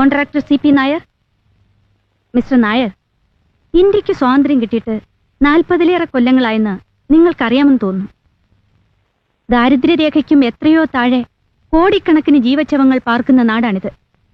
contractor C P Nair mister Nair ഇന്ത്യക്ക് സ്വാതന്ത്ര്യം കിട്ടിയിട്ട് നാൽപ്പതിലേറെ കൊല്ലങ്ങളായെന്ന് നിങ്ങൾക്കറിയാമെന്ന് തോന്നുന്നു ദാരിദ്ര്യരേഖയ്ക്കും എത്രയോ താഴെ കോടിക്കണക്കിന് ജീവച്ചവങ്ങൾ പാർക്കുന്ന നാടാണിത്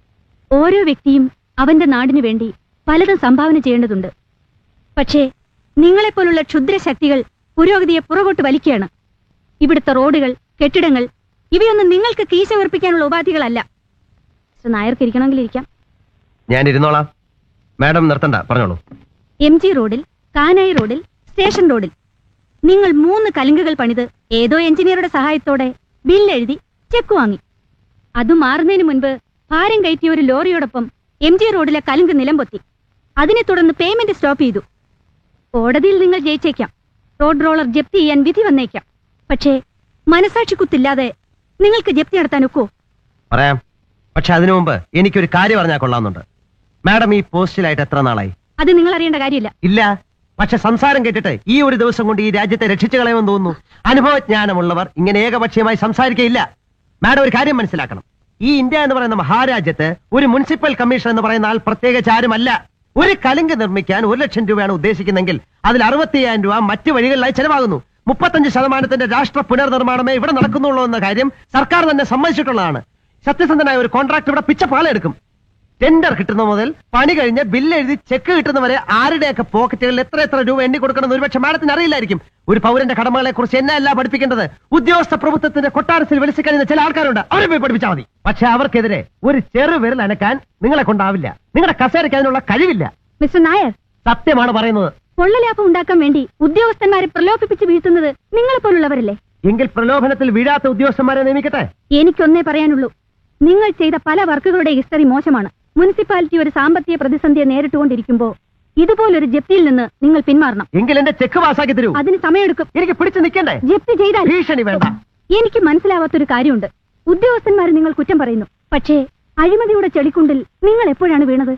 ഓരോ വ്യക്തിയും അവന്റെ നാടിനു വേണ്ടി പലതും സംഭാവന ചെയ്യേണ്ടതുണ്ട് പക്ഷേ നിങ്ങളെപ്പോലുള്ള ക്ഷുദ്രശക്തികൾ പുരോഗതിയെ പുറകോട്ട് വലിക്കുകയാണ് ഇവിടുത്തെ റോഡുകൾ കെട്ടിടങ്ങൾ ഇവയൊന്നും നിങ്ങൾക്ക് കീശ ഉറപ്പിക്കാനുള്ള ഉപാധികളല്ല മിസ്റ്റർ നായർക്ക് ഇരിക്കണമെങ്കിൽ ഇരിക്കാം ഞാൻ ഇരുന്നോളാം മാഡം നിർത്തണ്ട പറഞ്ഞോളൂ എം ജി റോഡിൽ കാനായി റോഡിൽ സ്റ്റേഷൻ റോഡിൽ നിങ്ങൾ മൂന്ന് കലുങ്കുകൾ പണിത് ഏതോ എഞ്ചിനീയറുടെ സഹായത്തോടെ ബില്ലെഴുതി ചെക്ക് വാങ്ങി അത് മാറുന്നതിന് മുൻപ് ഭാരം കയറ്റിയ ഒരു ലോറിയോടൊപ്പം എം ജി റോഡിലെ കലുങ്ക് നിലംപൊത്തി അതിനെ തുടർന്ന് പേയ്മെന്റ് സ്റ്റോപ്പ് ചെയ്തു കോടതിയിൽ നിങ്ങൾ ജയിച്ചേക്കാം റോഡ് റോളർ ജപ്തി ചെയ്യാൻ വിധി വന്നേക്കാം പക്ഷേ മനസാക്ഷി കുത്തില്ലാതെ നിങ്ങൾക്ക് ജപ്തി നടത്താൻ ഒക്കോ പറയാം പക്ഷെ അതിനു മുമ്പ് എനിക്കൊരു കാര്യം പറഞ്ഞാൽ കൊള്ളാമെന്നുണ്ട് മാഡം ഈ പോസ്റ്റിലായിട്ട് എത്ര നാളായി അത് നിങ്ങൾ അറിയേണ്ട കാര്യമില്ല ഇല്ല പക്ഷെ സംസാരം കേട്ടിട്ട് ഈ ഒരു ദിവസം കൊണ്ട് ഈ രാജ്യത്തെ രക്ഷിച്ചു കളയുമെന്ന് തോന്നുന്നു അനുഭവജ്ഞാനമുള്ളവർ ഇങ്ങനെ ഏകപക്ഷീയമായി സംസാരിക്കയില്ല മാഡം ഒരു കാര്യം മനസ്സിലാക്കണം ഈ ഇന്ത്യ എന്ന് പറയുന്ന മഹാരാജ്യത്ത് ഒരു മുനിസിപ്പൽ കമ്മീഷൻ എന്ന് പറയുന്ന ആൾ പ്രത്യേകിച്ച് ആരുമല്ല ഒരു കലുങ്ക് നിർമ്മിക്കാൻ ഒരു ലക്ഷം രൂപയാണ് ഉദ്ദേശിക്കുന്നെങ്കിൽ അതിൽ അറുപത്തി അയ്യായിരം രൂപ മറ്റു വഴികളിലായി ചെലവാകുന്നു മുപ്പത്തഞ്ച് ശതമാനത്തിന്റെ രാഷ്ട്ര പുനർനിർമ്മാണമേ ഇവിടെ നടക്കുന്നുള്ളൂ എന്ന കാര്യം സർക്കാർ തന്നെ സമ്മതിച്ചിട്ടുള്ളതാണ് സത്യസന്ധനായ ഒരു കോൺട്രാക്ട് ഇവിടെ പിച്ച പാലെടുക്കും ടെൻഡർ കിട്ടുന്ന മുതൽ പണി കഴിഞ്ഞ് ബില്ല് എഴുതി ചെക്ക് കിട്ടുന്നവരെ ആരുടെയൊക്കെ പോക്കറ്റുകളിൽ എത്ര എത്ര രൂപ എണ്ണി കൊടുക്കണമെന്ന് ഒരുപക്ഷെ മാഡത്തിന് അറിയില്ലായിരിക്കും ഒരു പൗരന്റെ കടമകളെ കുറിച്ച് എന്നെ അല്ല പഠിപ്പിക്കേണ്ടത് ഉദ്യോഗസ്ഥ പ്രഭുത്വത്തിന്റെ കൊട്ടാരത്തിൽ വിളിച്ചു കഴിയുന്ന ചില ആൾക്കാരുണ്ട് അവരെ പോയി പഠിപ്പിച്ചാൽ മതി പക്ഷെ അവർക്കെതിരെ ഒരു ചെറു വിരൽ അനക്കാൻ നിങ്ങളെ കൊണ്ടാവില്ല നിങ്ങളുടെ കസേരയ്ക്ക് അതിനുള്ള കഴിവില്ല മിസ്റ്റർ നായർ സത്യമാണ് പറയുന്നത് കൊള്ളലാഭം ഉണ്ടാക്കാൻ വേണ്ടി ഉദ്യോഗസ്ഥന്മാരെ പ്രലോഭിപ്പിച്ച് വീഴ്ത്തുന്നത് നിങ്ങളെപ്പോലുള്ളവരല്ലേ എങ്കിൽ പ്രലോഭനത്തിൽ വീഴാത്ത ഉദ്യോഗസ്ഥന്മാരെ നിയമിക്കട്ടെ എനിക്കൊന്നേ പറയാനുള്ളൂ നിങ്ങൾ ചെയ്ത പല വർക്കുകളുടെ ഹിസ്റ്ററി മോശമാണ് മുനിസിപ്പാലിറ്റി ഒരു സാമ്പത്തിക പ്രതിസന്ധിയെ നേരിട്ടുകൊണ്ടിരിക്കുമ്പോൾ ഇതുപോലൊരു ജപ്തിയിൽ നിന്ന് നിങ്ങൾ പിന്മാറണം എങ്കിൽ എന്റെ ചെക്ക് പാസ്സാക്കി തരൂ അതിന് സമയമെടുക്കും എനിക്ക് പിടിച്ചു നിൽക്കണ്ടേ ജപ്തി ചെയ്താൽ ഭീഷണി വേണ്ട എനിക്ക് മനസ്സിലാവാത്തൊരു കാര്യമുണ്ട് ഉദ്യോഗസ്ഥന്മാർ നിങ്ങൾ കുറ്റം പറയുന്നു പക്ഷേ അഴിമതിയുടെ ചെളിക്കുണ്ടിൽ നിങ്ങൾ എപ്പോഴാണ് വീണത്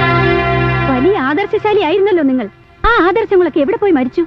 വലിയ ആദർശശാലി ആയിരുന്നല്ലോ നിങ്ങൾ ആ ആദർശങ്ങളൊക്കെ എവിടെ പോയി മരിച്ചു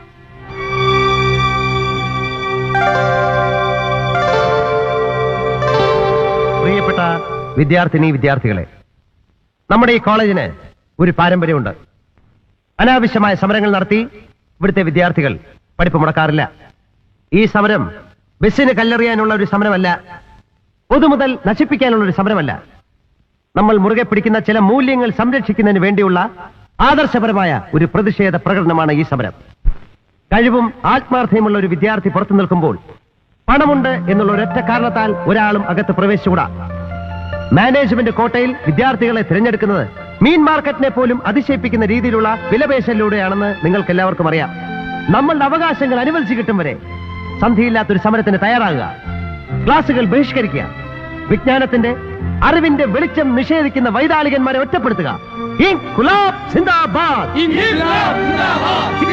പ്രിയപ്പെട്ട വിദ്യാർത്ഥിനി വിദ്യാർത്ഥികളെ നമ്മുടെ ഈ കോളേജിന് ഒരു പാരമ്പര്യമുണ്ട് അനാവശ്യമായ സമരങ്ങൾ നടത്തി ഇവിടുത്തെ വിദ്യാർത്ഥികൾ പഠിപ്പ് മുടക്കാറില്ല ഈ സമരം ബസ്സിന് കല്ലെറിയാനുള്ള ഒരു സമരമല്ല പൊതുമുതൽ നശിപ്പിക്കാനുള്ള ഒരു സമരമല്ല നമ്മൾ മുറുകെ പിടിക്കുന്ന ചില മൂല്യങ്ങൾ സംരക്ഷിക്കുന്നതിന് വേണ്ടിയുള്ള ആദർശപരമായ ഒരു പ്രതിഷേധ പ്രകടനമാണ് ഈ സമരം കഴിവും ആത്മാർത്ഥയുമുള്ള ഒരു വിദ്യാർത്ഥി പുറത്തു നിൽക്കുമ്പോൾ പണമുണ്ട് എന്നുള്ള ഒരൊറ്റ കാരണത്താൽ ഒരാളും അകത്ത് പ്രവേശിച്ചുകൂടാ മാനേജ്മെന്റ് കോട്ടയിൽ വിദ്യാർത്ഥികളെ തിരഞ്ഞെടുക്കുന്നത് മീൻ മാർക്കറ്റിനെ പോലും അതിശയിപ്പിക്കുന്ന രീതിയിലുള്ള വിലപേശലിലൂടെയാണെന്ന് നിങ്ങൾക്ക് എല്ലാവർക്കും അറിയാം നമ്മളുടെ അവകാശങ്ങൾ അനുവദിച്ചു കിട്ടും വരെ സന്ധിയില്ലാത്തൊരു സമരത്തിന് തയ്യാറാകുക ക്ലാസുകൾ ബഹിഷ്കരിക്കുക വിജ്ഞാനത്തിന്റെ അറിവിന്റെ വെളിച്ചം നിഷേധിക്കുന്ന വൈതാളികന്മാരെ ഒറ്റപ്പെടുത്തുക ഇൻക്വിലാബ് സിന്ദാബാദ്